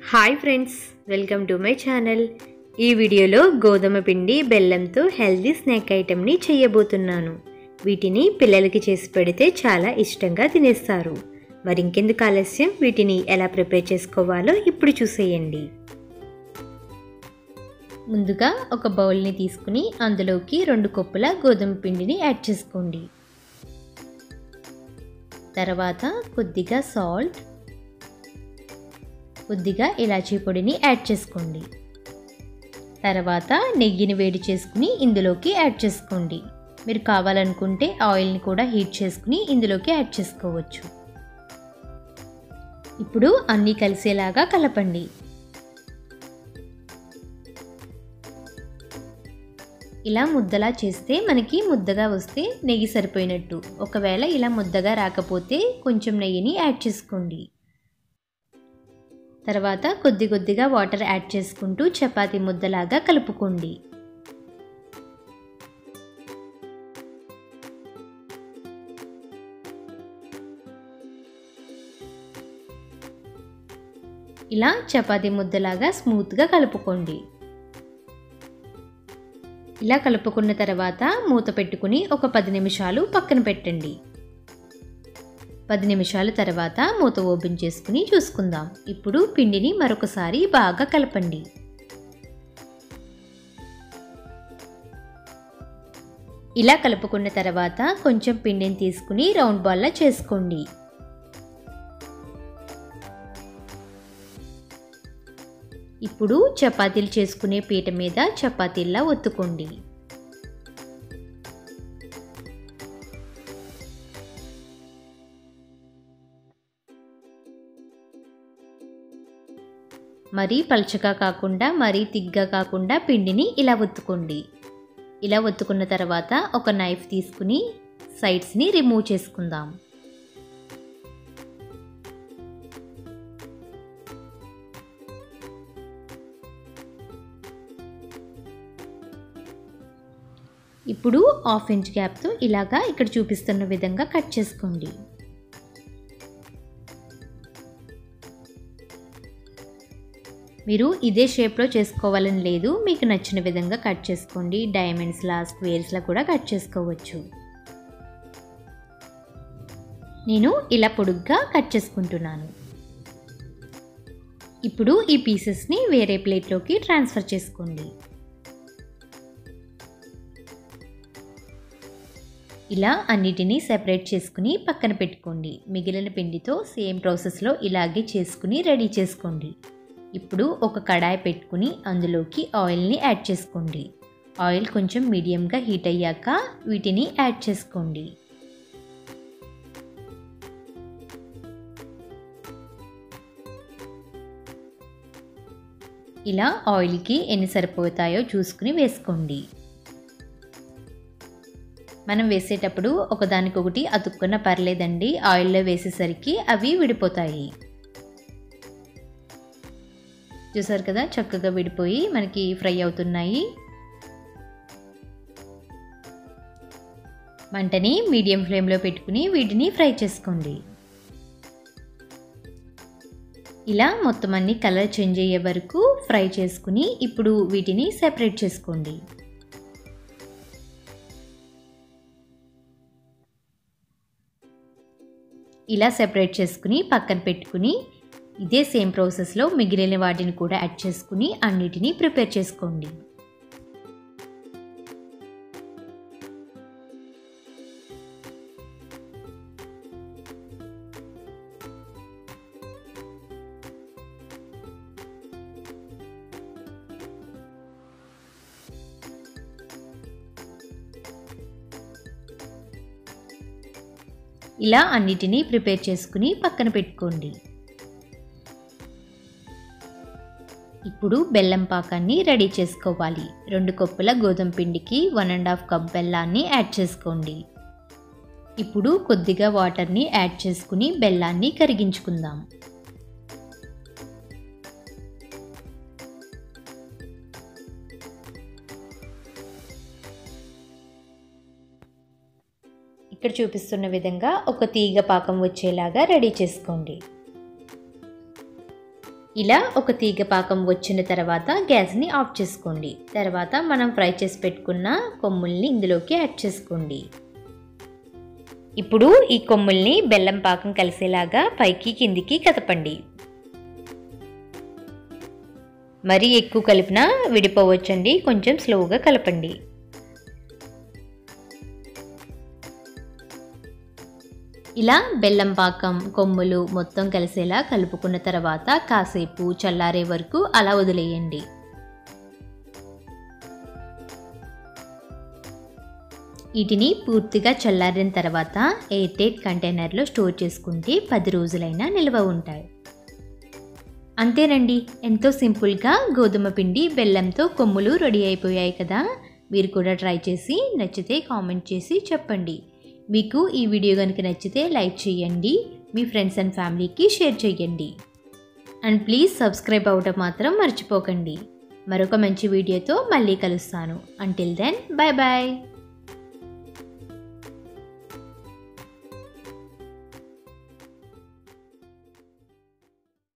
hi friends welcome to my channel ఈ వీడియోలో గోధుమ పిండి బెల్లంతో హెల్దీ స్నాక్ ఐటెంని చేయబోతున్నాను వీటిని పిల్లలకి చేసి పెడితే చాలా ఇష్టంగా తినేస్తారు మరి ఇంకెందుకు ఆలస్యం వీటిని ఎలా ప్రిపేర్ చేసుకోవాలో ఇప్పుడు చూసేయండి ముందుగా ఒక బౌల్ని తీసుకుని అందులోకి రెండు కప్పుల గోధుమ పిండిని యాడ్ చేసుకోండి తర్వాత కొద్దిగా సాల్ట్ కొద్దిగా ఇలాచీ పొడిని యాడ్ చేసుకోండి తర్వాత నెయ్యిని వేడి చేసుకుని ఇందులోకి యాడ్ చేసుకోండి మీరు కావాలనుకుంటే ఆయిల్ని కూడా హీట్ చేసుకుని ఇందులోకి యాడ్ చేసుకోవచ్చు ఇప్పుడు అన్నీ కలిసేలాగా కలపండి ఇలా ముద్దలా చేస్తే మనకి ముద్దగా వస్తే నెయ్యి సరిపోయినట్టు ఒకవేళ ఇలా ముద్దగా రాకపోతే కొంచెం నెయ్యిని యాడ్ చేసుకోండి తర్వాత కొద్ది కొద్దిగా వాటర్ యాడ్ చేసుకుంటూ చపాతీ ముద్దలాగా కలుపుకోండి ఇలా చపాతీ ముద్దలాగా స్మూత్గా కలుపుకోండి ఇలా కలుపుకున్న తర్వాత మూత పెట్టుకుని ఒక పది నిమిషాలు పక్కన పెట్టండి పది నిమిషాల తర్వాత మూత ఓపెన్ చేసుకుని చూసుకుందాం ఇప్పుడు పిండిని మరొకసారి బాగా కలపండి ఇలా కలుపుకున్న తర్వాత కొంచెం పిండిని తీసుకుని రౌండ్ బాల్లా చేసుకోండి ఇప్పుడు చపాతీలు చేసుకునే పీట మీద చపాతీల్లా ఒత్తుకోండి మరీ పలుచగా కాకుండా మరీ తిగ్గా కాకుండా పిండిని ఇలా ఒత్తుకోండి ఇలా ఒత్తుకున్న తర్వాత ఒక నైఫ్ తీసుకుని సైడ్స్ని రిమూవ్ చేసుకుందాం ఇప్పుడు హాఫ్ ఇంచ్ గ్యాప్తో ఇలాగా ఇక్కడ చూపిస్తున్న విధంగా కట్ చేసుకోండి మీరు ఇదే షేప్లో చేసుకోవాలని లేదు మీకు నచ్చిన విధంగా కట్ చేసుకోండి డైమండ్స్లా స్క్వేర్స్లా కూడా కట్ చేసుకోవచ్చు నేను ఇలా పొడుగ్గా కట్ చేసుకుంటున్నాను ఇప్పుడు ఈ పీసెస్ని వేరే ప్లేట్లోకి ట్రాన్స్ఫర్ చేసుకోండి ఇలా అన్నిటినీ సెపరేట్ చేసుకుని పక్కన పెట్టుకోండి మిగిలిన పిండితో సేమ్ ప్రాసెస్లో ఇలాగే చేసుకుని రెడీ చేసుకోండి ఇప్పుడు ఒక కడాయి పెట్టుకుని అందులోకి ఆయిల్ని యాడ్ చేసుకోండి ఆయిల్ కొంచెం మీడియంగా హీట్ అయ్యాక వీటిని యాడ్ చేసుకోండి ఇలా ఆయిల్కి ఎన్ని సరిపోతాయో చూసుకుని వేసుకోండి మనం వేసేటప్పుడు ఒకదానికొకటి అతుక్కున్న పర్లేదండి ఆయిల్లో వేసేసరికి అవి విడిపోతాయి చూసారు కదా చక్కగా విడిపోయి మనకి ఫ్రై అవుతున్నాయి మంటని మీడియం ఫ్లేమ్లో పెట్టుకుని వీటిని ఫ్రై చేసుకోండి ఇలా మొత్తం అన్ని కలర్ చేంజ్ అయ్యే వరకు ఫ్రై చేసుకుని ఇప్పుడు వీటిని సెపరేట్ చేసుకోండి ఇలా సెపరేట్ చేసుకుని పక్కన పెట్టుకుని ఇదే సేమ్ ప్రాసెస్లో మిగిలిన వాటిని కూడా యాడ్ చేసుకుని అన్నిటినీ ప్రిపేర్ చేసుకోండి ఇలా అన్నిటినీ ప్రిపేర్ చేసుకుని పక్కన పెట్టుకోండి ఇప్పుడు బెల్లం పాకాన్ని రెడీ చేసుకోవాలి రెండు కప్పుల గోధుమ పిండికి వన్ అండ్ హాఫ్ కప్ బెల్లాన్ని యాడ్ చేసుకోండి ఇప్పుడు కొద్దిగా వాటర్ని యాడ్ చేసుకుని బెల్లాన్ని కరిగించుకుందాం ఇక్కడ చూపిస్తున్న విధంగా ఒక తీగ పాకం వచ్చేలాగా రెడీ చేసుకోండి ఇలా ఒక తీగ పాకం వచ్చిన తర్వాత గ్యాస్ని ఆఫ్ చేసుకోండి తర్వాత మనం ఫ్రై చేసి పెట్టుకున్న కొమ్ముల్ని ఇందులోకి యాడ్ చేసుకోండి ఇప్పుడు ఈ కొమ్ముల్ని బెల్లం పాకం కలిసేలాగా పైకి కిందికి కదపండి మరీ ఎక్కువ కలిపినా విడిపోవచ్చండి కొంచెం స్లోగా కలపండి ఇలా బెల్లం పాకం కొమ్ములు మొత్తం కలిసేలా కలుపుకున్న తర్వాత కాసేపు చల్లారే వరకు అలా వదిలేయండి వీటిని పూర్తిగా చల్లారిన తర్వాత ఎయిర్ టైట్ కంటైనర్లో స్టోర్ చేసుకుంటే పది రోజులైనా నిల్వ ఉంటాయి అంతేనండి ఎంతో సింపుల్గా గోధుమ పిండి బెల్లంతో కొమ్ములు రెడీ అయిపోయాయి కదా మీరు కూడా ట్రై చేసి నచ్చితే కామెంట్ చేసి చెప్పండి మీకు ఈ వీడియో కనుక నచ్చితే లైక్ చేయండి మీ ఫ్రెండ్స్ అండ్ ఫ్యామిలీకి షేర్ చేయండి అండ్ ప్లీజ్ సబ్స్క్రైబ్ అవ్వటం మాత్రం మర్చిపోకండి మరొక మంచి వీడియోతో మళ్ళీ కలుస్తాను అంటిల్ దెన్ బాయ్ బాయ్